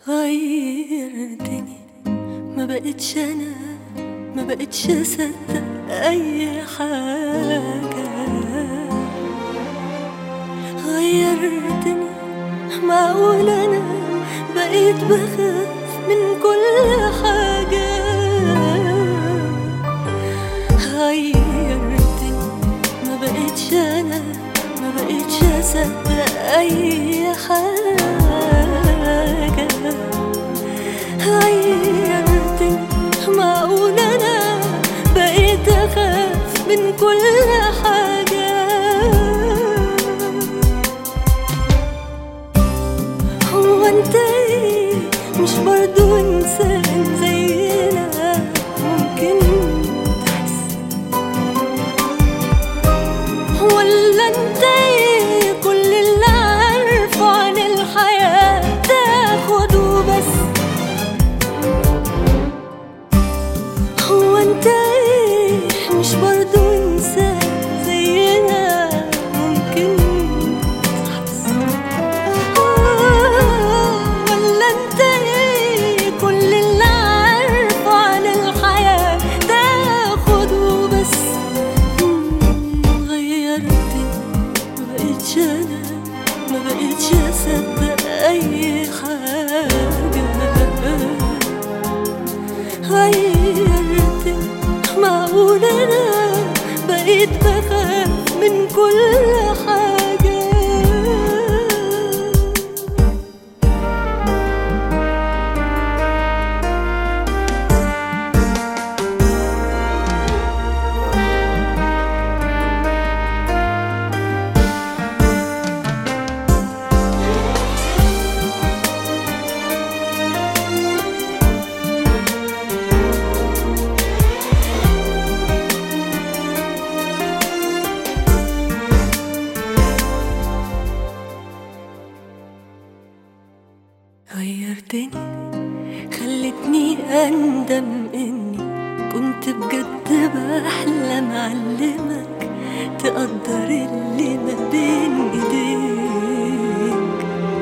غيرتني ما بقتش انا ما بقتش اصدق اي حاجة غيرتني معقول انا بقيت بخاف من كل حاجة غيرتني ما بقتش انا ما بقتش اصدق اي حاجة غيرتني معقول انا بقيت اخاف من كل حاجة هو انت ايه مش برضو انسان زينا ممكن تحس ولا انت ايه كل اللي عارفه عن الحياة تاخده بس هو انت ايه مش برضو انسان زينا ممكن تحس ولا انت ايه كل اللي عارفه عن الحياة تاخده بس غيرتني ما بقتش انا ما بقتش اصدق اي حاجة غيرتني معقول انا بقيت بخاف من كل حاجة غيرتني خلتني أندم إني كنت بجد بحلم أعلمك تقدر اللي ما بين إيديك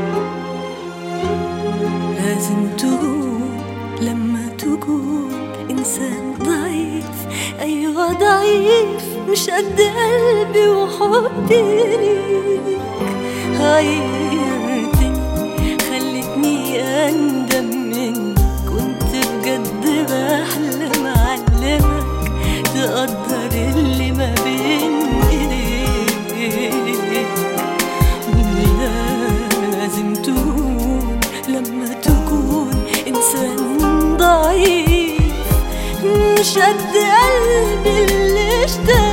لازم تكون لما تكون إنسان ضعيف أيوة ضعيف مش قد قلبي وحبي ليك غيرتني خلتني أندم إني كنت بجد بحلم أعلمك تقدر اللي ما بين إيديك لازم تكون لما تكون إنسان ضعيف مش قد قلبي اللي اشتاق